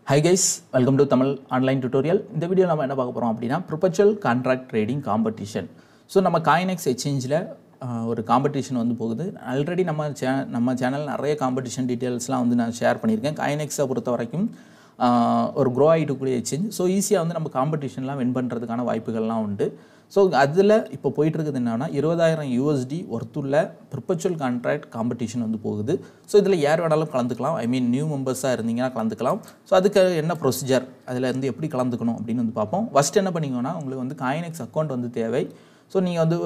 high guys welcome to Tamil online tutorial இந்த video நம்ம என்ன பார்க்க போகிறோம் அப்படின்னா perpetual contract trading competition so நம்ம காயினெக்ஸ் எக்ஸ்சேஞ்சில் ஒரு காம்படிஷன் வந்து போகுது ஆல்ரெடி நம்ம சே நம்ம சேனல் நிறைய காம்படிஷன் டீட்டெயில்ஸ்லாம் வந்து நான் ஷேர் பண்ணியிருக்கேன் காயினெக்ஸை பொறுத்த வரைக்கும் ஆஹ், ஒரு க்ரோ ஆகிட்டுக்கூடிய எக்ஸ்சேஞ்ச் ஸோ ஈஸியாக வந்து நம்ம காம்படிஷன்லாம் வின் பண்ணுறதுக்கான வாய்ப்புகள்லாம் உண்டு ஸோ அதில் இப்போ போயிட்டு இருக்குது என்னன்னா இருபதாயிரம் யூஎஸ்டி ஒர்த்துள்ள ப்ரிப்பச்சுவல் கான்ட்ராக்ட் காம்படிஷன் வந்து போகுது ஸோ இதில் யார் வேணாலும் கலந்துக்கலாம் ஐ மீன் நியூ மெம்பர்ஸாக இருந்தீங்கன்னா கலந்துக்கலாம் ஸோ அதுக்கு என்ன ப்ரொசீஜர் அதில் இருந்து எப்படி கலந்துக்கணும் அப்படின்னு வந்து பார்ப்போம் ஃபஸ்ட் என்ன பண்ணிக்கோன்னா உங்களுக்கு வந்து காயினெக்ஸ் அக்கௌண்ட் வந்து தேவை ஸோ நீங்கள் வந்து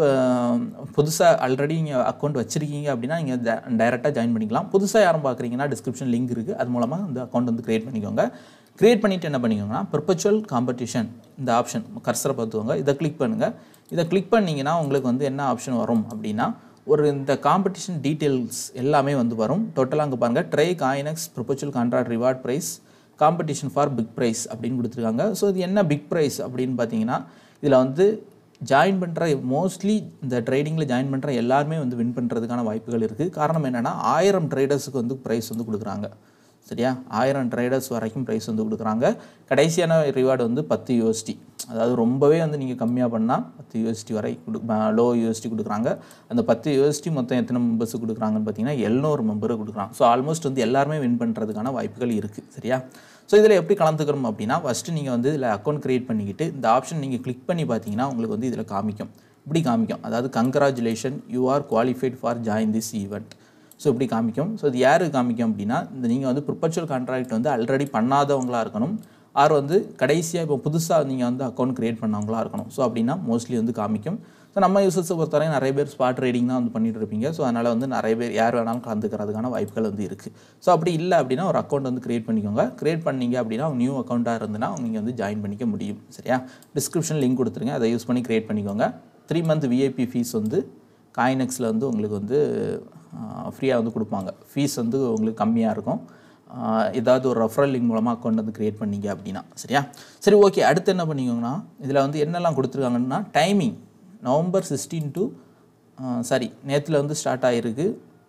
புதுசாக ஆல்ரெடி நீங்கள் அக்கௌண்ட் வச்சுருக்கீங்க அப்படின்னா நீங்கள் டைரெக்டாக ஜாயின் பண்ணிக்கலாம் புதுசாக யாரும் பார்க்குறீங்கன்னா டிஸ்கிரிப்ஷன் லிங்க் இருக்குது அது மூலமாக இந்த அக்கௌண்ட் வந்து க்ரியேட் பண்ணிக்கோங்க க்ரியேட் பண்ணிவிட்டு என்ன பண்ணிக்கோங்கன்னா பெர்பச்சுவல் காம்படிஷன் இந்த ஆப்ஷன் கர்சரை பார்த்துக்கோங்க இதை கிளிக் பண்ணுங்கள் இதை கிளிக் பண்ணிங்கன்னா உங்களுக்கு வந்து என்ன ஆப்ஷன் வரும் அப்படின்னா ஒரு இந்த காம்படிஷன் டீட்டெயில்ஸ் எல்லாமே வந்து வரும் டோட்டலாக அங்கே பாருங்கள் try CoinEx perpetual contract reward prize competition for big prize அப்படின்னு கொடுத்துருக்காங்க ஸோ இது என்ன பிக் ப்ரைஸ் அப்படின்னு பார்த்தீங்கன்னா இதில் வந்து ஜாயின் பண்ணுற மோஸ்ட்லி இந்த ட்ரேடிங்கில் ஜாயின் பண்ணுற எல்லாருமே வந்து வின் பண்ணுறதுக்கான வாய்ப்புகள் இருக்குது காரணம் என்னென்னா ஆயிரம் ட்ரேடர்ஸுக்கு வந்து ப்ரைஸ் வந்து கொடுக்குறாங்க சரியா ஆயிரம் ட்ரேடர்ஸ் வரைக்கும் ப்ரைஸ் வந்து கொடுக்குறாங்க கடைசியான ரிவார்டு வந்து பத்து யூஎஸ்டி அதாவது ரொம்பவே வந்து நீங்கள் கம்மியாக பண்ணால் பத்து யூஎஸ்டி வரை கொடு லோ யூஎஸ்டி கொடுக்குறாங்க அந்த பத்து யூஎஸ்டி மொத்தம் எத்தனை மெம்பர்ஸ் கொடுக்குறாங்கன்னு பார்த்தீங்கன்னா எழுநூறு மெம்பர் கொடுக்குறாங்க ஸோ ஆல்மோஸ்ட் வந்து எல்லாருமே வின் பண்ணுறதுக்கான வாய்ப்புகள் இருக்குது சரியா ஸோ இதில் எப்படி கலந்துக்கிறோம் அப்படின்னா ஃபஸ்ட்டு நீங்கள் வந்து இதில் அக்கௌண்ட் க்ரியேட் பண்ணிக்கிட்டு இந்த ஆப்ஷன் நீங்கள் கிளிக் பண்ணி பார்த்தீங்கன்னா உங்களுக்கு வந்து இதில் காமிக்கும் இப்படி காமிக்கும் அதாவது congratulation you are qualified for join this event so இப்படி காமிக்கும் ஸோ இது யாருக்கு காமிக்கும் அப்படின்னா இந்த நீங்கள் வந்து ப்ரிப்பச்சுவல் கான்ட்ராக்ட் வந்து ஆல்ரெடி பண்ணாதவங்களாக இருக்கணும் ஆர் வந்து கடைசியாக இப்போ புதுசாக நீங்கள் வந்து அக்கௌண்ட் க்ரியேட் பண்ணவங்களா இருக்கணும் ஸோ அப்படின்னா மோஸ்ட்லி வந்து காமிக்கும் ஸோ நம்ம யூசர்ஸை பொறுத்தவரை நிறைய பேர் ஸ்பாட் ட்ரேடிங் தான் வந்து பண்ணிட்டு இருப்பீங்க ஸோ அதனால் வந்து நிறைய பேர் யார் வேணாலும் கலந்துக்கிறதுக்கான வாய்ப்புகள் வந்து இருக்குது ஸோ அப்படி இல்லை அப்படின்னா ஒரு அக்கௌண்ட் வந்து க்ரியேட் பண்ணிக்கோங்க க்ரியேட் பண்ணீங்க அப்படின்னா நியூ அக்கௌண்ட்டாக இருந்துன்னா நீங்கள் வந்து ஜாயின் பண்ணிக்க முடியும் சரியா டிஸ்கிரிப்ஷன் லிங்க் கொடுத்துருங்க அதை யூஸ் பண்ணி க்ரியேட் பண்ணிக்கோங்க த்ரீ மந்த் விஐபி ஃபீஸ் வந்து காயினெக்ஸில் வந்து உங்களுக்கு வந்து ஃப்ரீயாக வந்து கொடுப்பாங்க ஃபீஸ் வந்து உங்களுக்கு கம்மியாக இருக்கும் ஆஹ் ஏதாவது ஒரு ரெஃபரல் லிங்க் மூலமாக அக்கௌண்ட் வந்து க்ரியேட் பண்ணீங்க அப்படின்னா சரியா சரி ஓகே அடுத்து என்ன பண்ணிக்கோங்கன்னா இதில் வந்து என்னெல்லாம் கொடுத்துருக்காங்கன்னா timing November sixteen to sorry நேற்றுல வந்து ஸ்டார்ட் ஆகிருக்கு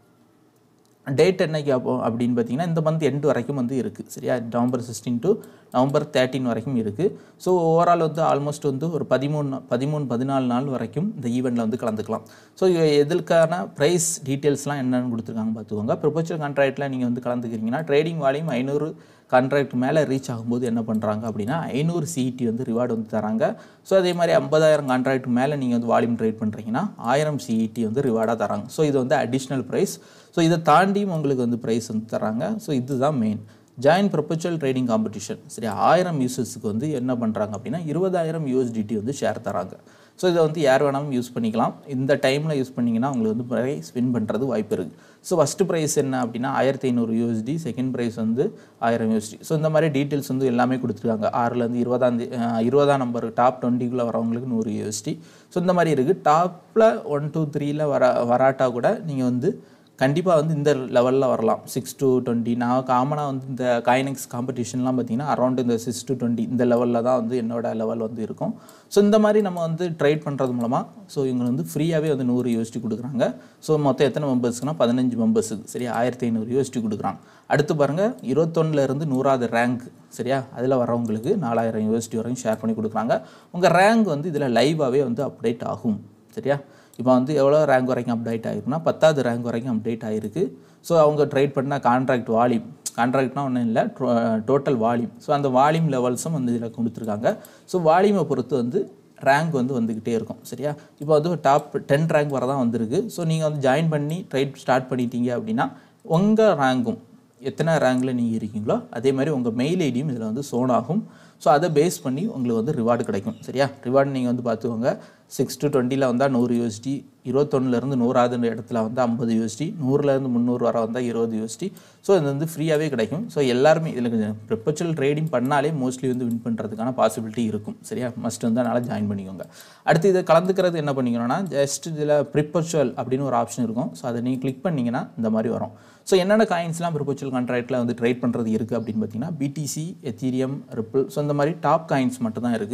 டேட் என்னைக்கு அப்போ அப்படின்னு பார்த்தீங்கன்னா இந்த மந்த் எண்டு வரைக்கும் வந்து இருக்குது சரியா November sixteen to November thirteen வரைக்கும் இருக்குது ஸோ ஓவரால் வந்து ஆல்மோஸ்ட் வந்து ஒரு பதிமூணு பதிமூணு பதினாலு நாள் வரைக்கும் இந்த ஈவெண்ட்டில் வந்து கலந்துக்கலாம் ஸோ எதுக்கான ப்ரைஸ் டீட்டெயில்ஸ்லாம் என்னென்னு கொடுத்துருக்காங்க பார்த்துக்கோங்க ப்ரொபோச்சல் கான்ட்ராக்டில் நீங்கள் வந்து கலந்துக்கிறீங்கன்னா ட்ரேடிங் வால்யூம் ஐநூறு கான்ட்ராக்ட் மேலே ரீச் ஆகும்போது என்ன பண்ணுறாங்க அப்படின்னா ஐநூறு சிஇடி வந்து ரிவார்டு வந்து தராங்க ஸோ அதே மாதிரி ஐம்பதாயிரம் கான்ட்ராக்ட் மேலே நீங்கள் வந்து வால்யூம் ட்ரேட் பண்ணுறீங்கன்னா ஆயிரம் சிஇடி வந்து ரிவார்டாக தராங்க ஸோ இது வந்து அடிஷ்னல் ப்ரைஸ் ஸோ இதை தாண்டியும் உங்களுக்கு வந்து ப்ரைஸ் வந்து தராங்க ஸோ இதுதான் main join perpetual trading competition சரி ஆயிரம் யூசர்ஸுக்கு வந்து என்ன பண்ணுறாங்க அப்படின்னா இருபதாயிரம் யூஎஸ்டிடி வந்து ஷேர் தராங்க ஸோ இதை வந்து யார் வேணாலும் யூஸ் பண்ணிக்கலாம் இந்த டைமில் யூஸ் பண்ணிங்கன்னா உங்களுக்கு வந்து ப்ரைஸ் வின் பண்ணுறது வாய்ப்பு இருக்குது ஸோ ஃபஸ்ட்டு ப்ரைஸ் என்ன அப்படின்னா ஆயிரத்தி ஐநூறு யூஎஸ்டி செகண்ட் ப்ரைஸ் வந்து ஆயிரம் யூஎஸ்டி ஸோ இந்த மாதிரி டீட்டெயில்ஸ் வந்து எல்லாமே கொடுத்துருக்காங்க ஆறுலேருந்து இருபதாம் தே- அஹ் இருபதாம் நம்பர் டாப் டுவெண்ட்டிக்குள்ளே வரவங்களுக்கு நூறு யூஎஸ்டி ஸோ இந்த மாதிரி இருக்குது டாப்பில் ஒன் டூ த்ரீல வர வராட்டா கூட நீங்கள் வந்து கண்டிப்பாக வந்து இந்த லெவலில் வரலாம் சிக்ஸ் to டுவெண்ட்டி நான் காமனாக வந்து இந்த காயினெக்ஸ் காம்படிஷன்லாம் பார்த்தீங்கன்னா அரௌண்ட் இந்த சிக்ஸ் to டுவெண்ட்டி இந்த லெவலில் தான் வந்து என்னோட லெவல் வந்து இருக்கும் ஸோ இந்த மாதிரி நம்ம வந்து ட்ரேட் பண்ணுறது மூலமாக ஸோ இவங்க வந்து ஃப்ரீயாகவே வந்து நூறு யூஎஸ்டி கொடுக்குறாங்க ஸோ மொத்தம் எத்தனை மெம்பர்ஸ்க்குனா பதினஞ்சு மெம்பர்ஸுக்கு சரியா ஆயிரத்தி ஐநூறு யூஎஸ்டி கொடுக்குறாங்க அடுத்து பாருங்கள் இருபத்தொன்னுல இருந்து நூறாவது ரேங்க் சரியா அதில் வரவங்களுக்கு நாலாயிரம் யூஎஸ்டி வரைக்கும் ஷேர் பண்ணி கொடுக்குறாங்க உங்கள் ரேங்க் வந்து இதில் லைவாகவே வந்து அப்டேட் ஆகும் சரியா இப்போ வந்து எவ்வளோ ரேங்க் வரைக்கும் அப்டேட் ஆகிருக்குன்னா பத்தாவது ரேங்க் வரைக்கும் அப்டேட் ஆகிருக்கு ஸோ அவங்க ட்ரேட் பண்ண கான்ட்ராக்ட் வால்யூம் கான்ட்ராக்ட்னா ஒன்றும் இல்லை டோட்டல் வால்யூம் ஸோ அந்த வால்யூம் லெவல்ஸும் வந்து இதில் கொடுத்துருக்காங்க ஸோ வால்யூமை பொறுத்து வந்து ரேங்க் வந்து வந்துக்கிட்டே இருக்கும் சரியா இப்போ வந்து டாப் டென் ரேங்க் வர தான் வந்திருக்கு ஸோ நீங்கள் வந்து ஜாயின் பண்ணி ட்ரேட் ஸ்டார்ட் பண்ணிட்டீங்க அப்படின்னா உங்கள் ரேங்கும் எத்தனை ரேங்கில் நீங்கள் இருக்கீங்களோ அதே மாதிரி உங்கள் மெயில் ஐடியும் இதில் வந்து சோன் ஆகும் ஸோ அதை பேஸ் பண்ணி உங்களுக்கு வந்து ரிவார்டு கிடைக்கும் சரியா ரிவார்டு நீங்கள் வந்து பார்த்துக்கோங்க சிக்ஸ் to டுவெண்ட்டியில் வந்தால் நூறு யூஎஸ்டி இருபத்தொன்னுலேருந்து நூறாவது இடத்துல வந்து ஐம்பது யூஎஸ்டி நூறுலேருந்து முந்நூறு வர வந்தால் இருபது யூஎஸ்டி ஸோ இது வந்து ஃப்ரீயாகவே கிடைக்கும் ஸோ எல்லாருமே இதில் ப்ரிப்பச்சுவல் ட்ரேடிங் பண்ணாலே மோஸ்ட்லி வந்து வின் பண்ணுறதுக்கான பாசிபிலிட்டி இருக்கும் சரியா மஸ்ட் வந்து அதனால் ஜாயின் பண்ணிக்கோங்க அடுத்து இதை கலந்துக்கிறது என்ன பண்ணிக்கணும்னா ஜஸ்ட் இதில் ப்ரிப்பச்சுவல் அப்படின்னு ஒரு ஆப்ஷன் இருக்கும் ஸோ அதை நீங்கள் கிளிக் பண்ணிங்கன்னா இந்த மாதிரி வரும் ஸோ என்னென்ன காயின்ஸ்லாம் ப்ரிப்பச்சுவல் கான்ட்ராக்டில் வந்து ட்ரேட் பண்ணுறது இருக்குது அப்படின்னு பார்த்தீங்கன்னா பிடிசி எத்தீரியம் ரிப்பிள் ஸோ இந்த மாதிரி டாப் காயின்ஸ் மட்டும் தான் இருக்குது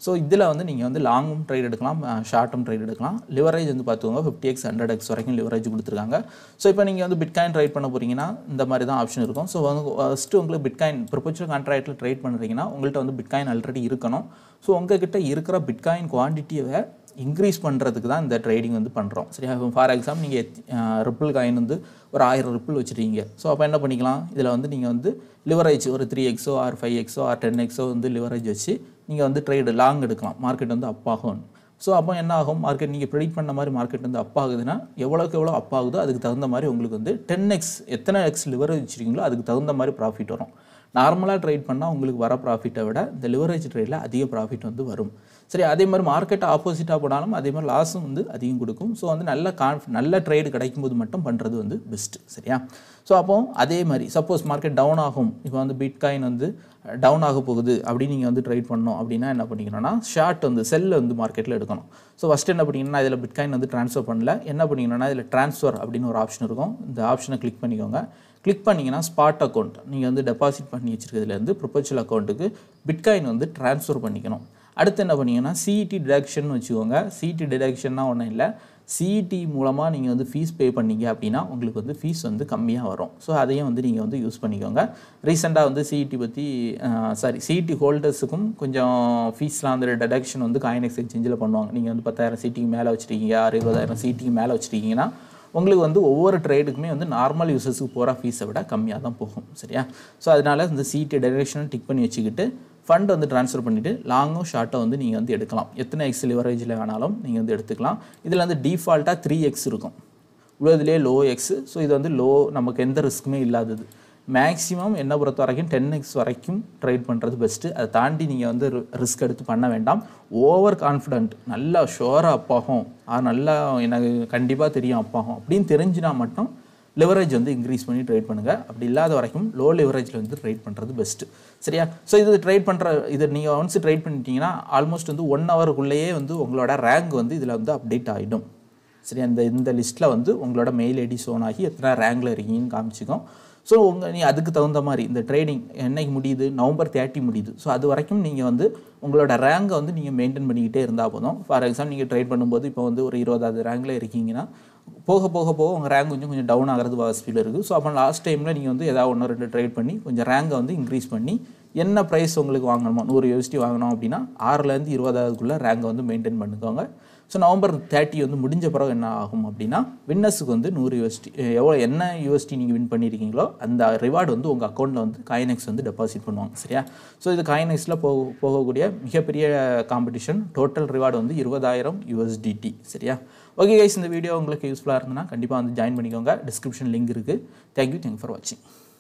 ஸோ இதில் வந்து நீங்கள் வந்து லாங்கும் ட்ரேட் எடுக்கலாம் ஷார்ட்டும் ட்ரேட் எடுக்கலாம் லிவரேஜ் வந்து பார்த்துக்கோங்க ஃபிஃப்டி எக்ஸ் ஹண்ட்ரட் எக்ஸ் வரைக்கும் லிவரேஜ் கொடுத்துருக்காங்க ஸோ இப்போ நீங்கள் வந்து பிட்காயின் ட்ரேட் பண்ண போகிறீங்கன்னா இந்த மாதிரி தான் ஆப்ஷன் இருக்கும் ஸோ வந்து ஃபஸ்ட்டு உங்களுக்கு பிட்காயின் ப்ரொபோச்சல் கான்ட்ராக்டில் ட்ரேட் பண்ணுறீங்கன்னா உங்கள்கிட்ட வந்து பிட்காயின் ஆல்ரெடி இருக்கணும் ஸோ உங்ககிட்ட இருக்கிற பிட்காயின் குவான்டிட்டியை இன்க்ரீஸ் பண்ணுறதுக்கு தான் இந்த ட்ரேடிங் வந்து பண்ணுறோம் சரியா ஃபார் எக்ஸாம்பிள் நீங்கள் ரிப்பிள் காயின் வந்து ஒரு ஆயிரம் ரிப்பிள் வச்சுருக்கீங்க ஸோ அப்போ என்ன பண்ணிக்கலாம் இதில் வந்து நீங்கள் வந்து லிவரேஜ் ஒரு three x or five x or ten x வந்து லிவரேஜ் வச்சு நீங்கள் வந்து ட்ரேடு லாங் எடுக்கலாம் மார்க்கெட் வந்து அப் ஆகும் ஸோ அப்போ என்ன ஆகும் மார்க்கெட் நீங்கள் ப்ரெடிக்ட் பண்ண மாதிரி மார்க்கெட் வந்து அப் ஆகுதுன்னா எவ்வளோக்கு எவ்வளோ அப் ஆகுதோ அதுக்கு தகுந்த மாதிரி உங்களுக்கு வந்து டென் எக்ஸ் எத்தனை எக்ஸ் லிவரேஜ் வச்சுருக்கீங்களோ அதுக்கு தகுந்த மாதிரி ப்ராஃபிட் வரும் நார்மலாக ட்ரேட் பண்ணால் உங்களுக்கு வர ப்ராஃபிட்டை விட இந்த லிவரேஜ் ட்ரேடில் அதிக ப்ராஃபிட் வந்து வரும் சரி அதே மாதிரி மார்க்கெட் ஆப்போசிட்டாக போனாலும் அதே மாதிரி லாஸும் வந்து அதிகம் கொடுக்கும் ஸோ வந்து நல்ல கான்ஃப் நல்ல ட்ரேடு கிடைக்கும்போது மட்டும் பண்ணுறது வந்து பெஸ்ட்டு சரியா ஸோ அப்போ அதே மாதிரி சப்போஸ் மார்க்கெட் டவுன் ஆகும் இப்போ வந்து பிட்காயின் வந்து டவுன் ஆக போகுது அப்படின்னு நீங்கள் வந்து ட்ரேட் பண்ணணும் அப்படின்னா என்ன பண்ணிக்கணும்னா ஷார்ட் வந்து செல் வந்து மார்க்கெட்டில் எடுக்கணும் ஸோ ஃபஸ்ட் என்ன பண்ணிங்கன்னா இதில் பிட்காயின் வந்து ட்ரான்ஸ்ஃபர் பண்ணல என்ன பண்ணிக்கணும்னா இதில் ட்ரான்ஸ்ஃபர் அப்படின்னு ஒரு ஆப்ஷன் இருக்கும் இந்த ஆப்ஷனை கிளிக் பண்ணிக்கோங்க கிளிக் பண்ணிங்கன்னா ஸ்பாட் அக்கௌண்ட் நீங்கள் வந்து டெபாசிட் பண்ணி வச்சிருக்கிறதுலேருந்து ப்ரொபோச்சல் அக்கௌண்ட்டுக்கு பிட்காயின் வந்து ட்ரான்ஸ்ஃபர் பண்ணிக்கணும் அடுத்து என்ன பண்ணீங்கன்னா சிஇடி டிடக்ஷன் வச்சுக்கோங்க சிஇடி டிடக்ஷன்னா ஒன்றும் இல்லை சிஇடி மூலமாக நீங்கள் வந்து ஃபீஸ் பே பண்ணீங்க அப்படின்னா உங்களுக்கு வந்து ஃபீஸ் வந்து கம்மியாக வரும் ஸோ அதையும் வந்து நீங்கள் வந்து யூஸ் பண்ணிக்கோங்க ரீசெண்டாக வந்து சிஇடி பற்றி சாரி சிஇடி ஹோல்டர்ஸுக்கும் கொஞ்சம் ஃபீஸ்லாம் வந்து டெடக்ஷன் வந்து காயினெக்ஸ் எக்ஸ்சேஞ்சில் பண்ணுவாங்க நீங்கள் வந்து பத்தாயிரம் சீட்டிக்கு மேலே வச்சுருக்கீங்க ஆறு இருபதாயிரம் சீட்டிக்கு மேலே வச்சுருக்கீங்கன்னா உங்களுக்கு வந்து ஒவ்வொரு ட்ரேடுக்குமே வந்து நார்மல் யூசர்ஸுக்கு போகிற ஃபீஸை விட கம்மியாக தான் போகும் சரியா ஸோ அதனால் இந்த சிடி டெரேஷனை டிக் பண்ணி வச்சுக்கிட்டு ஃபண்ட் வந்து ட்ரான்ஸ்ஃபர் பண்ணிவிட்டு லாங்கும் ஷார்ட்டும் வந்து நீங்கள் வந்து எடுக்கலாம் எத்தனை எக்ஸ் லிவரேஜில் வேணாலும் நீங்கள் வந்து எடுத்துக்கலாம் இதில் வந்து டிஃபால்ட்டாக த்ரீ எக்ஸ் இருக்கும் உள்ளதுலேயே லோ எக்ஸ் ஸோ இது வந்து லோ நமக்கு எந்த ரிஸ்க்குமே இல்லாதது மேக்ஸிமம் என்ன பொறுத்த வரைக்கும் டென் எக்ஸ் வரைக்கும் ட்ரேட் பண்ணுறது பெஸ்ட்டு அதை தாண்டி நீங்கள் வந்து ரிஸ்க் எடுத்து பண்ண வேண்டாம் ஓவர் கான்ஃபிடென்ட் நல்லா ஷோராக அப்பாகும் ஆ நல்லா எனக்கு கண்டிப்பாக தெரியும் அப்பாகும் அப்படின்னு தெரிஞ்சுனா மட்டும் லிவரேஜ் வந்து இன்க்ரீஸ் பண்ணி ட்ரேட் பண்ணுங்கள் அப்படி இல்லாத வரைக்கும் லோ லிவரேஜில் வந்து ட்ரேட் பண்ணுறது பெஸ்ட்டு சரியா ஸோ இது ட்ரேட் பண்ணுற இது நீங்கள் ஒன்ஸ் ட்ரேட் பண்ணிட்டீங்கன்னா ஆல்மோஸ்ட் வந்து ஒன் ஹவருக்குள்ளேயே வந்து உங்களோட ரேங்க் வந்து இதில் வந்து அப்டேட் ஆகிடும் சரி அந்த இந்த லிஸ்ட்டில் வந்து உங்களோட மெயில் ஐடி சோன் ஆகி எத்தனை ரேங்கில் இருக்கீங்கன்னு காமிச்சிக்கும் ஸோ உங்கள் நீ அதுக்கு தகுந்த மாதிரி இந்த ட்ரேடிங் என்னைக்கு முடியுது நவம்பர் தேர்ட்டி முடியுது ஸோ அது வரைக்கும் நீங்கள் வந்து உங்களோட ரேங்கை வந்து நீங்கள் மெயின்டைன் பண்ணிக்கிட்டே இருந்தால் போதும் ஃபார் எக்ஸாம்பிள் நீங்கள் ட்ரேட் பண்ணும்போது இப்போ வந்து ஒரு இருபதாவது ரேங்கில் இருக்கீங்கன்னா போக போக போக உங்கள் ரேங்க் கொஞ்சம் கொஞ்சம் டவுன் ஆகிறது வாசிப்பில் இருக்குது ஸோ அப்போ லாஸ்ட் டைமில் நீங்கள் வந்து ஏதாவது ஒன்று ரெண்டு ட்ரேட் பண்ணி கொஞ்சம் ரேங்கை வந்து இன்க்ரீஸ் பண்ணி என்ன ப்ரைஸ் உங்களுக்கு வாங்கணுமோ நூறு யூஎஸ்டி வாங்கணும் அப்படின்னா ஆறுலேருந்து இருபதாவதுக்குள்ளே ரேங்கை வந்து மெயின்டைன் பண்ணிக்கோங்க ஸோ நவம்பர் தேர்ட்டி வந்து முடிஞ்ச பிறகு என்ன ஆகும் அப்படின்னா வின்னர்ஸுக்கு வந்து நூறு யூஎஸ்டி எவ்வளோ என்ன யூஎஸ்டி நீங்கள் வின் பண்ணியிருக்கீங்களோ அந்த ரிவார்டு வந்து உங்கள் அக்கௌண்ட்டில் வந்து காயினெக்ஸ் வந்து டெபாசிட் பண்ணுவாங்க சரியா ஸோ இது காயினெக்ஸில் போக போகக்கூடிய மிகப்பெரிய காம்படிஷன் டோட்டல் ரிவார்டு வந்து இருபதாயிரம் யூஎஸ்டிடி சரியா ஓகே கைஸ் இந்த வீடியோ உங்களுக்கு யூஸ்ஃபுல்லாக இருந்ததுன்னா கண்டிப்பாக வந்து ஜாயின் பண்ணிக்கோங்க டிஸ்கிரிப்ஷன் லிங்க் இருக்குது தேங்க்யூ தேங்க் ஃபார் வாட்சிங்